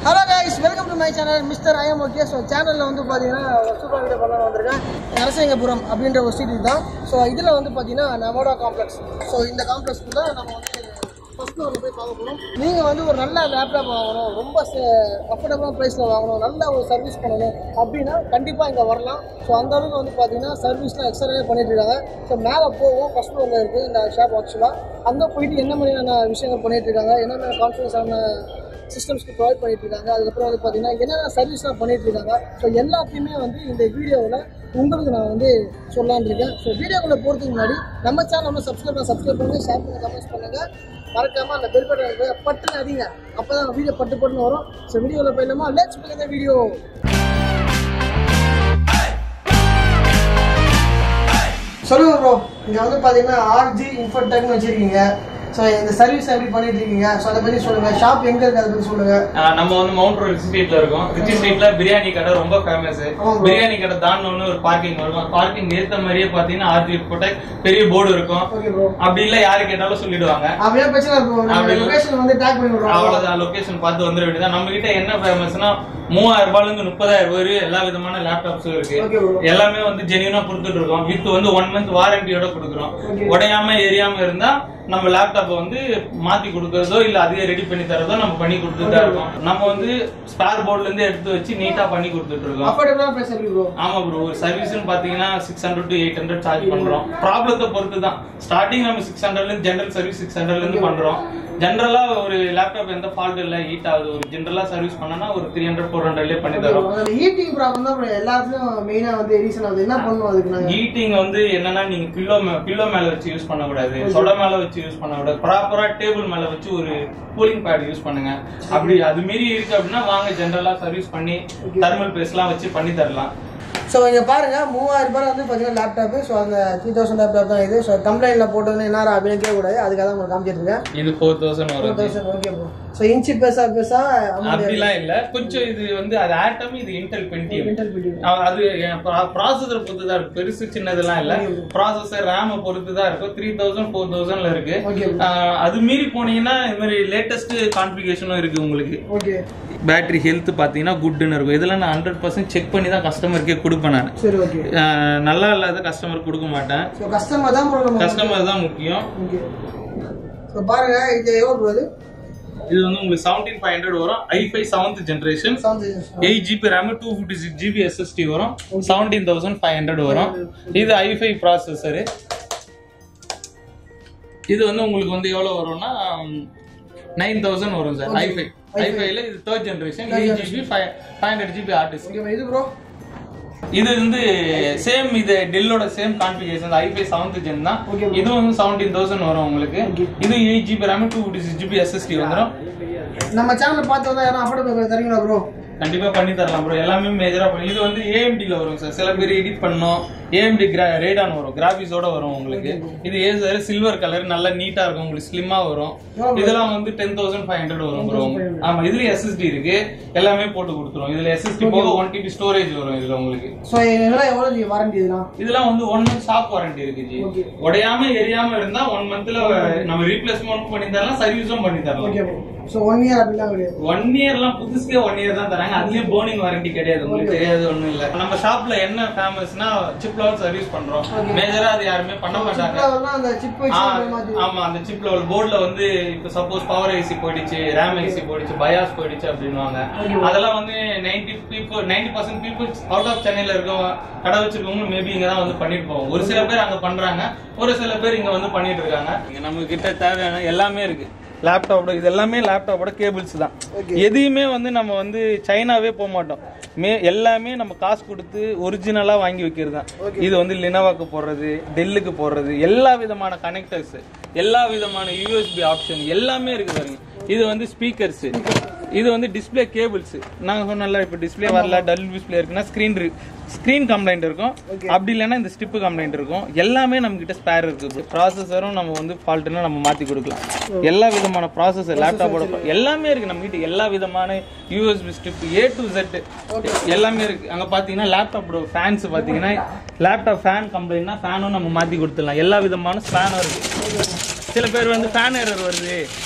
Hello guys welcome to my channel mister I'm okay so சேனலில் வந்து பார்த்தீங்கன்னா ஒரு சூப்பர் வீடியோ பண்ண வந்திருக்கேன் நரசிங்கபுரம் அப்படின்ற ஒரு சிட்டி தான் ஸோ இதில் வந்து பார்த்தீங்கன்னா நவோடா காம்ப்ளெக்ஸ் ஸோ இந்த காம்ப்ளெக்ஸ்க்குள்ள நம்ம வந்து ஃபஸ்ட் ஃப்ளோரில் போய் பார்க்க போகிறோம் நீங்கள் வந்து ஒரு நல்ல லேப்டாப் வாங்கணும் ரொம்ப அஃபோர்டபுளான ப்ரைஸில் வாங்கணும் நல்ல ஒரு சர்வீஸ் பண்ணணும் அப்படின்னா கண்டிப்பாக இங்கே வரலாம் ஸோ அந்த அளவுக்கு வந்து பார்த்தீங்கன்னா சர்வீஸ்லாம் எக்ஸ்ட்ராவே பண்ணிட்டு இருக்காங்க ஸோ மேலே போவோம் ஃபஸ்ட் ஃப்ளோரில் இருக்குது இந்த ஷாப் ஆக்சுவலாக அங்கே போயிட்டு என்ன மாதிரியான விஷயங்கள் பண்ணிட்டு இருக்காங்க என்னென்ன கான்ஃபிடன்ஸான சிஸ்டம்ஸ்க்கு ப்ரொவைட் பண்ணிட்டு இருக்காங்க அதுக்கப்புறம் வந்து பார்த்தீங்கன்னா என்னென்ன சர்வீஸ்லாம் பண்ணிட்டு இருக்காங்க ஸோ எல்லாத்தையுமே வந்து இந்த வீடியோவில் உங்களுக்கு நான் வந்து சொல்லலாம்னு இருக்கேன் ஸோ வீடியோக்குள்ள போகிறதுக்கு முன்னாடி நம்ம சேனல் வந்து சப்ஸ்கிரைப் பண்ண சப்ஸ்கிரைப் பண்ணுங்க ஷேர் பண்ணுங்க கமெண்ட்ஸ் பண்ணுங்க மறக்காம அந்த பெல் பட்டன் பட்டுன்னு அடிங்க அப்போ தான் வீடியோ பட்டு பட்டுன்னு வரும் ஸோ வீடியோவில் போயிடலாமா லெட்ஸ் பிக் இந்த வீடியோ சொல்லுங்க ப்ரோ இங்கே வந்து பார்த்தீங்கன்னா ஆர்ஜி இன்ஃபோடெக்னு வச்சிருக்கீங்க ஸோ இந்த சர்வீஸ் எப்படி பண்ணிட்டு இருக்கீங்க ஸோ அதை பற்றி சொல்லுங்க ஷாப் எங்கே இருக்கு அதை பற்றி சொல்லுங்க ஆஹ் நம்ம வந்து மவுண்ட் ரோட் ரிச்சி ஸ்ட்ரீட்ல இருக்கோம் ரிச்சி ஸ்ட்ரீட்ல பிரியாணி கடை ரொம்ப ஃபேமஸ் ஆமா bro. பிரியாணி கடை தாண்டணும்னு ஒரு பார்க்கிங் வரும் பார்க்கிங் ஏத்த மாதிரியே பாத்தீங்கன்னா ஆர்ஜி போட்ட பெரிய போர்டு இருக்கும் ஓகே ப்ரோ அப்படி இல்ல யாரு கேட்டாலும் சொல்லிடுவாங்க அப்படியே பிரச்சனை இருக்கும் நம்ம அப்படி இல்ல. லொகேஷன் வந்து டேக் பண்ணி விடுறோம் அவ்வளவுதான் லொகேஷன் பார்த்து வந்துட வேண்டியதான் நம்ம கிட்ட என்ன ஃபேமஸ்னா மூவாயிரம் ரூபாய்ல இருந்து முப்பதாயிரம் ரூபாய் வரையும் எல்லா விதமான லேப்டாப்ஸும் இருக்கு ஓகே ப்ரோ எல்லாமே வந்து ஜெனியூனா கொடுத்துட்டு இருக்கோம் வித் வந்து ஒன் மந்த் வாரண்டியோட கொடுக்குறோம் Okay. உடையாம எரியாம இருந்தா நம்ம லேப்டாப்பை வந்து மாத்தி கொடுக்கறதோ இல்ல அதையே ரெடி பண்ணி தரதோ நம்ம பண்ணி கொடுத்துட்டு தான் இருக்கோம் நம்ம வந்து ஸ்பேர் போர்ட்ல இருந்து எடுத்து வச்சு நீட்டா பண்ணி கொடுத்துட்டு இருக்கோம் அஃபோர்டபுளான பிரைஸ் எப்படி ப்ரோ ஆமா ப்ரோ ஒரு சர்வீஸ்னு பாத்தீங்கன்னா six hundred to eight hundred charge பண்றோம் ப்ராப்ளத்தை பொறுத்து தான் ஸ்டார்டிங் நம்ம சிக்ஸ் ஹண்ட்ரட்ல இருந்து ஜெனரல் சர்வீஸ் சிக்ஸ் ஹண்ட்ரட்ல இருந்து பண்றோம் ஜென்ரலா ஒரு லேப்டாப் எந்த ஃபால்ட் இல்ல ஹீட் ஆகுது ஒரு ஜென்ரலா சர்வீஸ் பண்ணனா ஒரு த்ரீ ஹண்ட்ரட் ஃபோர் ஹண்ட்ரட்லயே பண்ணி தரோம் அந்த ஹீட்டிங் ப்ராப்ளம் தான் bro எல்லாத்துலயும் மெயினா வந்து ரீசன் ஆகுது என்ன பண்ணுவோம் அதுக்கு நாங்க ஹீட்டிங் வந்து என்னன்னா நீங்க பில்லோ பில்லோ மேல வச்சு யூஸ் பண்ண கூடாது சொட மேல வச்சு யூஸ் பண்ண கூடாது ப்ராப்பரா டேபிள் மேல வச்சு ஒரு கூலிங் பேட் யூஸ் பண்ணுங்க அப்படி அது மீறி இருக்கு அப்படின்னா வாங்க ஜென்ரலா சர்வீஸ் பண்ணி தெர்மல் பேஸ்ட்லாம் வச்சு பண்ணி தரலாம் ஸோ இங்க பாருங்க மூவாயிரம் ரூபாய் வந்து பார்த்தீங்கன்னா லேப்டாப் ஸோ அந்த த்ரீ தௌசண்ட் லேப்டாப் தான் இது ஸோ கம்ப்ளைண்ட்ல போட்டதுன்னு என்ன அப்படின்னு கேட்கக்கூடாது அதுக்காக தான் உங்களுக்கு காமிச்சிட்டு இருக்கேன் இது ஃபோர் தௌசண்ட் டூ வரும் thousand okay bro so inch பெருசா பெருசா அப்படிலாம் இல்ல கொஞ்சம் இது வந்து அது ஆட்டம் இது இன்டெல் பென்டிஎம் இன்டெல் பிடிக்கும் அது ப்ராசஸர் பொறுத்து தான் இருக்கு பெருசு சின்னதெல்லாம் இல்ல ப்ராசஸர் ரேம பொறுத்து தான் இருக்கும் த்ரீ தௌசண்ட் ஃபோர் தௌசண்ட்ல இருக்கு ஓகே ஆஹ் அது மீறி போனீங்கன்னா இது மாதிரி லேட்டஸ்ட் கான்ஃபிகேஷனும் இருக்கு உங்களுக்கு ஓகே பேட்டரி ஹெல்த் பார்த்தீங்கன்னா குட்னு இருக்கும் இதெல்லாம் நான் ஹண்ட்ரட் பர்சன்ட் செக் பண்ணி தான் கஸ்டமருக்கே கொடுப்பேன் நான் சரி ஓகே ஆஹ் நல்லா இல்லாத கஸ்டமர் கொடுக்க மாட்டேன் ஸோ கஸ்டமர் தான் ப்ரோ நம்ம கஸ்டமர் தான் முக்கியம் ஓகே ஸோ பாருங்க இது எவ்வளோ ப்ரோ இது இது வந்து உங்களுக்கு செவன்டீன் ஃபைவ் ஹண்ட்ரட் வரும் i five seventh generation seven eight GB RAM two fifty six GB SSD வரும் செவன்டீன் தௌசண்ட் ஃபைவ் ஹண்ட்ரட் வரும் இது ஐ ஃபைவ் ப்ராசஸரு இது வந்து உங்களுக்கு வந்து எவ்வளோ வரும்னா நைன் தௌசண்ட் வரும் சார் ஐ ஃபைவ் ஐ ஃபைவ்ல இது third generation eight GB five five hundred GB hard disk okay இது ப்ரோ இது வந்து சேம் இது டெல்லோட same configuration i five seventh gen தான் Okay, bro. இது வந்து செவன்டீன் தௌசண்ட் வரும் உங்களுக்கு Okay. இது eight GB RAM two fifty six GB SSD வந்துடும் நம்ம சேனல் பார்த்து வந்தா யாரும் அஃபோர்டபுள் தரீங்களா ப்ரோ கண்டிப்பா பண்ணி தரலாம் ப்ரோ எல்லாமே மேஜரா பண்ணி இது வந்து ஏஎம்டில வரும் சார் சில பேர் எடிட் பண்ணோம் ஏஎம்டி ரேடான் வரும் கிராபிக்ஸோட வரும் உங்களுக்கு இது ஏசர் சில்வர் கலர் நல்லா நீட்டா இருக்கும் உங்களுக்கு ஸ்லிம்மா வரும் இதெல்லாம் வந்து டென் தௌசண்ட் ஃபைவ் ஹண்ட்ரட் வரும் ப்ரோ ஆமா இதுல எஸ்எஸ்டி இருக்கு எல்லாமே போட்டு கொடுத்துரும் இதுல எஸ்எஸ்டி போக ஒன் டிபி ஸ்டோரேஜ் வரும் இதுல உங்களுக்கு ஸோ இதெல்லாம் எவ்வளோ வாரண்டி இதெல்லாம் இதெல்லாம் வந்து ஒன் மந்த் ஷாப் வாரண்டி இருக்கு ஜி Okay. உடையாம எரியாம இருந்தா ஒன் மந்த்ல நம்ம ரீப்ளேஸ்மெண்ட் பண்ணி தரலாம் சர்வீஸும் பண்ணி தரலாம் okay bro so one year அப்படிலாம் கிடையாது ஒன் இயர்லாம் புதுசுக்கே ஒன் இயர் தான் தராங்க அதுலயும் போனிங் வாரண்டி கிடையாது உங்களுக்கு தெரியாது ஒண்ணும் இல்ல நம்ம ஷாப்ல என்ன ஃபேமஸ்னா சிப் லெவல் சர்வீஸ் பண்றோம் மேஜரா அது யாருமே பண்ண மாட்டாங்க சிப்ல அந்த சிப் வச்சு ஆ, அந்த மாதிரி ஆமா அந்த சிப் லெவல் போர்டுல வந்து இப்ப சப்போஸ் பவர் ஐசி போயிடுச்சு ரேம் ஐசி போயிடுச்சு பயாஸ் போயிடுச்சு அப்படின்னுவாங்க அதெல்லாம் வந்து ninety people ninety percent peoples out of சென்னையில இருக்கவங்க கடை வச்சிருக்கவங்க மேபி இங்க தான் வந்து பண்ணிட்டு போவோம் ஒரு சில பேர் அங்க பண்றாங்க ஒரு சில பேர் இங்க வந்து பண்ணிட்டு இருக்காங்க இங்க நம்ம கிட்ட தேவையான எல்லாமே இருக்கு லேப்டாப்போட இது எல்லாமே லேப்டாப்போட கேபிள்ஸ் தான் எதையுமே வந்து நம்ம வந்து சைனாவே போக மாட்டோம் மே எல்லாமே நம்ம காசு கொடுத்து ஒரிஜினலா வாங்கி வைக்கிறது தான் இது வந்து லினோவாக்கு போடுறது டெல்லுக்கு போடுறது எல்லா விதமான கனெக்டர்ஸ் எல்லா விதமான யூஎஸ்பி ஆப்ஷன் எல்லாமே இருக்கு பாருங்க இது வந்து ஸ்பீக்கர்ஸ் இது வந்து டிஸ்ப்ளே கேபிள்ஸ் நாங்க சொன்னல இப்போ டிஸ்ப்ளே வரல டல் டிஸ்ப்ளே இருக்குன்னா ஸ்க்ரீன் ஸ்க்ரீன் கம்ப்ளைண்ட் இருக்கும் அப்படி இல்லைன்னா இந்த ஸ்டிப்பு கம்ப்ளைண்ட் இருக்கும் எல்லாமே நம்ம கிட்ட ஸ்பேர் இருக்கு ப்ராசஸரும் நம்ம வந்து ஃபால்ட்னா நம்ம மாத்தி கொடுக்கலாம் எல்லா விதமான ப்ராசஸர் லேப்டாப்போட எல்லாமே இருக்கு நம்ம கிட்ட எல்லா விதமான யூஎஸ்பி ஸ்டிப் ஏ டு Z எல்லாமே இருக்கு அங்க பாத்தீங்கன்னா லேப்டாப்போட ஃபேன்ஸ் பாத்தீங்கன்னா லேப்டாப் ஃபேன் கம்ப்ளைண்ட்னா ஃபேனும் நம்ம மாத்தி கொடுத்துடலாம் எல்லா விதமான ஃபேனும் இருக்கு சில பேர் வந்து ஃபேன் எரர் வருது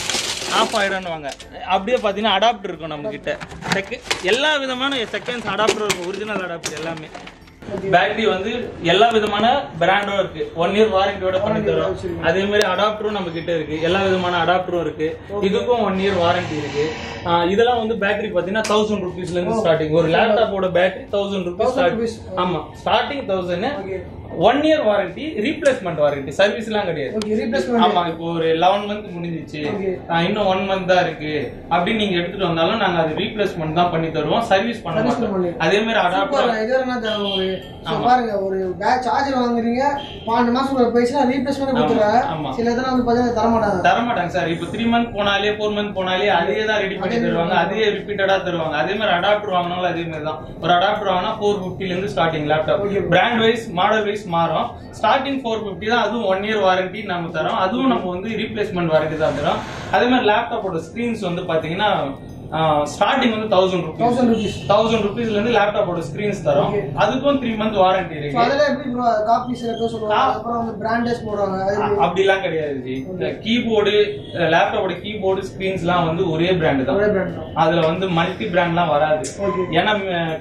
ஆஃப் ஆயிடும்னுவாங்க அப்படியே பார்த்தீங்கன்னா அடாப்டர் இருக்கும் நம்ம கிட்ட செக எல்லா விதமான செகண்ட்ஸ் அடாப்டர் இருக்கும் ஒரிஜினல் அடாப்டர் எல்லாமே பேட்டரி வந்து எல்லா விதமான பிராண்டும் இருக்கு ஒன் இயர் வாரண்டியோட பண்ணி தரோம் அதே மாதிரி அடாப்டரும் நம்ம கிட்ட இருக்கு எல்லா விதமான அடாப்டரும் இருக்கு இதுக்கும் ஒன் இயர் வாரண்டி இருக்கு ஆஹ் இதெல்லாம் வந்து பேட்டரி பாத்தீங்கன்னா தௌசண்ட் ருபீஸ்ல இருந்து ஸ்டார்டிங் ஒரு லேப்டாப்போட பேட்டரி தௌசண்ட் ருபீஸ் rupees. ஆமா starting thousand okay one year warranty replacement warranty service எல்லாம் கிடையாது ஓகே ரீப்ளேஸ்மெண்ட் ஆமா இப்போ ஒரு லெவன் மந்த் முடிஞ்சிச்சு Okay. ஆஹ் இன்னும் ஒன் மந்த் தான் இருக்கு அப்படின்னு நீங்க எடுத்துட்டு வந்தாலும் நாங்க அது ரீப்ளேஸ்மெண்ட் தான் பண்ணி தருவோம் சர்வீஸ் பண்ண Service மாட்டோம் பண்ணி. அதே மாதிரி அடாப்டர் சூப்பர் இது என்ன தேவை ஒரு so பாருங்க ஒரு பேட்ச் சார்ஜர் வாங்குறீங்க பன்னெண்டு மாசம் போயிடுச்சுன்னா ரீப்ளேஸ்மெண்ட் கொடுத்துறாங்க ஆமா. சில இதெல்லாம் வந்து பாத்தீங்கன்னா தர மாட்டாங்க தர மாட்டாங்க சார் இப்போ த்ரீ மந்த் போனாலே ஃபோர் மந்த் போனாலே அதே தான் ரெடி பண்ணி தருவாங்க அதே ரிப்பீட்டடா தருவாங்க அதே மாதிரி அடாப்டர் வாங்கினாலும் அதே மாதிரி தான் ஒரு அடாப்டர் வாங்கினா ஃபோர் ஃபிஃப்டில இருந்து starting laptop Okay. Brand wise model wise மாறும் ஸ்டார்டிங் ஃபோர் ஃபிஃப்டி தான் அதுவும் ஒன் இயர் வாரண்டி நம்ம தரோம் அதுவும் நம்ம வந்து ரீப்ளேஸ்மெண்ட் வாரண்டி தான் தரோம் அதே மாதிரி லேப்டாப்போட ஸ்கிரீன்ஸ் வந்து பாத்தீங்கன்னா ஸ்டார்டிங் வந்து thousand rupees thousand rupees thousand ருபீஸ்ல இருந்து லேப்டாப்போட ஸ்கிரீன்ஸ் தரோம் Okay. அதுக்கும் த்ரீ மந்த் வாரண்டி ஸோ இருக்கு அதெல்லாம் எப்படி ப்ரோ காப்பி சில பேர் சொல்லுவாங்க அப்புறம் வந்து பிராண்டஸ் போடுவாங்க அது எப்படி? அப்படிலாம் கிடையாது ஜி கீபோர்டு லேப்டாப்போட கீபோர்டு ஸ்கிரீன்ஸ்லாம் வந்து ஒரே பிராண்ட் தான் ஒரே பிராண்ட் தான் அதுல வந்து மல்டி பிராண்ட்லாம் வராது ஓகே ஏன்னா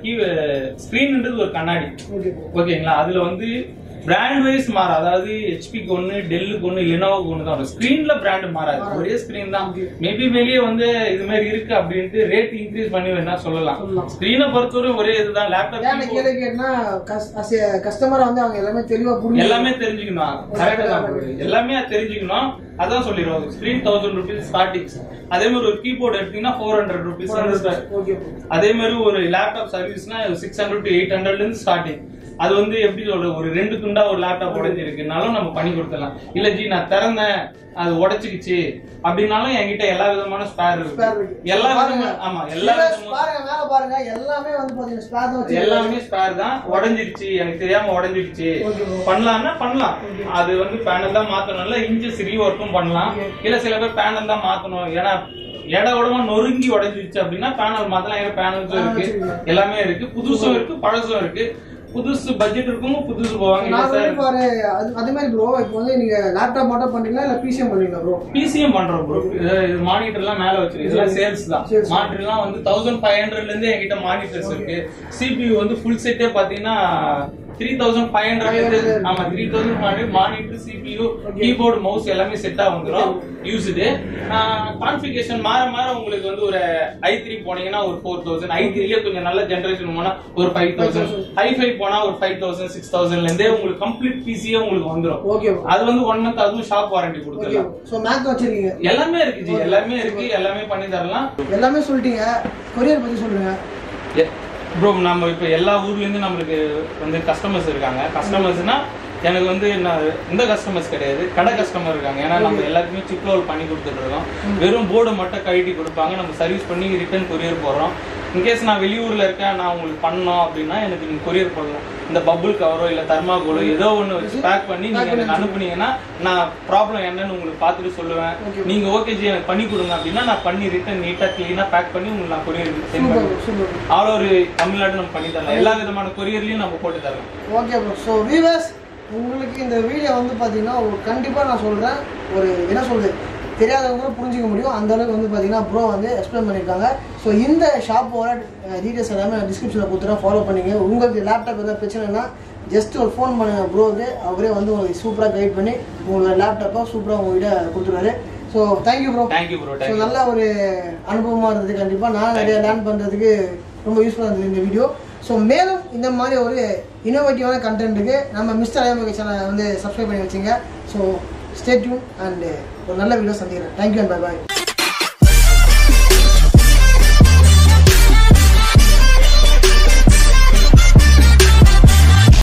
ஸ்கிரீன்ன்றது ஒரு கண்ணாடி ஓகே ஓகேங்களா அதுல வந்து பிராண்ட் வைஸ் மாறும் அதாவது ஹெச்பிக்கு ஒன்னு டெல்லுக்கு ஒன்னு லினோவுக்கு ஒன்னு தான் வரும் ஸ்கிரீன்ல பிராண்ட் மாறாது ஒரே ஸ்கிரீன் தான் மேபி வெளியே வந்து இது மாதிரி இருக்கு அப்படின்ட்டு ரேட் இன்க்ரீஸ் பண்ணி வேணா சொல்லலாம் சொல்லலாம். ஸ்கிரீனை பொறுத்தவரை ஒரே இதுதான் ஏன் லேப்டாப் கேள்வி கேட்டா கஸ்டமர் வந்து அவங்க எல்லாமே தெளிவா புரிஞ்சு எல்லாமே தெரிஞ்சுக்கணும் கரெக்டா தான் bro. எல்லாமே தெரிஞ்சுக்கணும் அதான் சொல்லிடுவோம் ஸ்கிரீன் தௌசண்ட் ருபீஸ் ஸ்டார்டிங் அதே மாதிரி ஒரு கீபோர்டு எடுத்தீங்கன்னா ஃபோர் ஹண்ட்ரட் ருபீஸ் ஓகே அதே மாதிரி ஒரு லேப்டாப் சர்வீஸ்னா சிக்ஸ் ஹண்ட்ரட் டு எயிட் ஹண்ட்ரட்ல இருந்து ஸ்டார்டிங் அது வந்து எப்படி சொல்றது ஒரு ரெண்டு துண்டா ஒரு லேப்டாப் உடைஞ்சிருக்குனாலும் நம்ம பண்ணி கொடுத்துடலாம் இல்ல ஜி நான் திறந்தேன் அது உடைச்சிக்கிச்சு அப்படின்னாலும் என்கிட்ட எல்லா விதமான ஸ்பேர் Spare இருக்கு இருக்கு. எல்லா பாருங்க. விதமான ஆமா எல்லா Serious, விதமான பாருங்க மேல பாருங்க எல்லாமே வந்து பாத்தீங்கன்னா ஸ்பேர் தான் வச்சு எல்லாமே ஸ்பேர் தான் உடைஞ்சிருச்சு எனக்கு தெரியாம உடைஞ்சிருச்சு Okay bro. பண்ணலாம்னா பண்ணலாம் அது வந்து பேனல் தான் மாத்தணும் இல்ல இன்ச்சஸ் ரீஒர்க்கும் பண்ணலாம் இல்ல சில பேர் பேனல் தான் மாத்தணும் ஏன்னா இட உடமா நொறுங்கி உடைஞ்சிருச்சு அப்படின்னா பேனல் மாத்தலாம் ஏன்னா பேனல்ஸும் இருக்கு எல்லாமே இருக்கு புதுசும் இருக்கு பழசும் இருக்கு புதுசு பட்ஜெட் இருக்கும் புதுசு போவாங்க இல்ல நான் சார் வந்து பாரு அது அதே மாதிரி ப்ரோ இப்போ வந்து நீங்க லேப்டாப் மட்டும் பண்றீங்களா இல்ல பிசிஎம் பண்றீங்களா ப்ரோ பிசிஎம் பண்றோம் ப்ரோ இது மானிட்டர் எல்லாம் மேல வச்சிருக்கு இதெல்லாம் சேல்ஸ் தான் Sales. மானிட்டர் எல்லாம் வந்து தௌசண்ட் ஃபைவ் ஹண்ட்ரட்ல இருந்து என்கிட்ட மானிட்டர்ஸ் இருக்கு சிபியூ வந்து ஃபுல் செட்டே பாத்தீங்கன்னா த்ரீ தௌசண்ட் ஃபைவ் ஹண்ட்ரட் ஆமா three thousand hundred monitor CPU keyboard mouse எல்லாமே செட்டா வந்துடும் யூஸ்டு கான்ஃபிகேஷன் மாற மாற உங்களுக்கு வந்து ஒரு ஐ த்ரீ போனீங்கன்னா ஒரு ஃபோர் தௌசண்ட் ஐ த்ரீலயே கொஞ்சம் நல்ல ஜென்ரேஷன் போனா ஒரு ஃபைவ் தௌசண்ட் ஐ ஃபைவ் போனா ஒரு ஃபைவ் தௌசண்ட் சிக்ஸ் தௌசண்ட்ல இருந்தே உங்களுக்கு கம்ப்ளீட் பிசியே உங்களுக்கு வந்துடும் ஓகே அது வந்து ஒன் மந்த் அதுவும் ஷாப் வாரண்டி ஓகே கொடுத்துடலாம் ஸோ மேக் வச்சிருக்கீங்க எல்லாமே இருக்கு ஜி எல்லாமே இருக்கு எல்லாமே பண்ணி தரலாம் எல்லாமே சொல்லிட்டீங்க கொரியர் பத்தி சொல்லுங்க ப்ரோ நம்ம இப்போ எல்லா ஊர்ல இருந்து நம்மளுக்கு வந்து கஸ்டமர்ஸ் இருக்காங்க கஸ்டமர்ஸ்னா எனக்கு வந்து நான் இந்த கஸ்டமர்ஸ் கிடையாது கடை கஸ்டமர் இருக்காங்க ஏன்னா நம்ம எல்லாருக்குமே சிப் ரோல் பண்ணி கொடுத்துட்டு இருக்கோம் வெறும் போர்டை மட்டும் கழட்டி கொடுப்பாங்க நம்ம சர்வீஸ் பண்ணி ரிட்டர்ன் கொரியர் போடுறோம் இன்கேஸ் நான் வெளியூர்ல இருக்கேன் நான் உங்களுக்கு பண்ணோம் அப்படின்னா எனக்கு நீங்க கொரியர் பண்ணலாம் இந்த பபுள் கவரோ இல்ல தர்மாகோலோ ஏதோ ஒண்ணு வச்சு பேக் பண்ணி நீங்க எனக்கு அனுப்புனீங்கன்னா நான் ப்ராப்ளம் என்னன்னு உங்களுக்கு பார்த்துட்டு சொல்லுவேன் நீங்க ஓகே ஜி எனக்கு பண்ணி கொடுங்க அப்படின்னா நான் பண்ணி ரிட்டர்ன் நீட்டா கிளீனா பேக் பண்ணி உங்களுக்கு நான் கொரியர் சென்ட் சூப்பர் பண்ணுவேன் சூப்பர் ஆல் ஓவர் தமிழ்நாடு நம்ம பண்ணி தரலாம் எல்லா விதமான கொரியர்லயும் நம்ம போட்டு தரலாம் ஓகே ப்ரோ ஸோ வீவர்ஸ் உங்களுக்கு இந்த வீடியோ வந்து பார்த்தீங்கன்னா ஒரு கண்டிப்பாக நான் சொல்கிறேன் ஒரு என்ன சொல்றது தெரியாதவங்க கூட புரிஞ்சிக்க முடியும் அந்த அளவுக்கு வந்து பார்த்தீங்கன்னா ப்ரோ வந்து எக்ஸ்பிளைன் பண்ணியிருக்காங்க ஸோ இந்த ஷாப்போட டீட்டெயில்ஸ் எல்லாமே நான் டிஸ்கிரிப்ஷனில் கொடுத்துறேன் ஃபாலோ பண்ணிங்க உங்களுக்கு லேப்டாப் எதாவது பிரச்சனைனா ஜஸ்ட் ஒரு ஃபோன் பண்ணுங்க ப்ரோவுக்கு அவரே வந்து உங்களுக்கு சூப்பராக கைட் பண்ணி உங்களோட லேப்டாப்பை சூப்பராக உங்ககிட்ட கொடுத்துருவாரு so thank you bro thank you bro so thank you நல்ல ஒரு அனுபவமாக இருந்தது கண்டிப்பாக நான் நிறைய லேர்ன் பண்ணுறதுக்கு ரொம்ப யூஸ்ஃபுல்லாக இருந்தது இந்த வீடியோ ஸோ மேலும் இந்த மாதிரி ஒரு இன்னோவேட்டிவான கண்டென்ட்டுக்கு நம்ம மிஸ்டர் ஐஎம்ஓகே சேனலை வந்து சப்ஸ்கிரைப் பண்ணி வச்சுங்க ஸோ ஸ்டே டியூன் அண்ட் ஒரு நல்ல வீடியோ சந்திக்கிறேன் தேங்க்யூ அண்ட் பை பாய்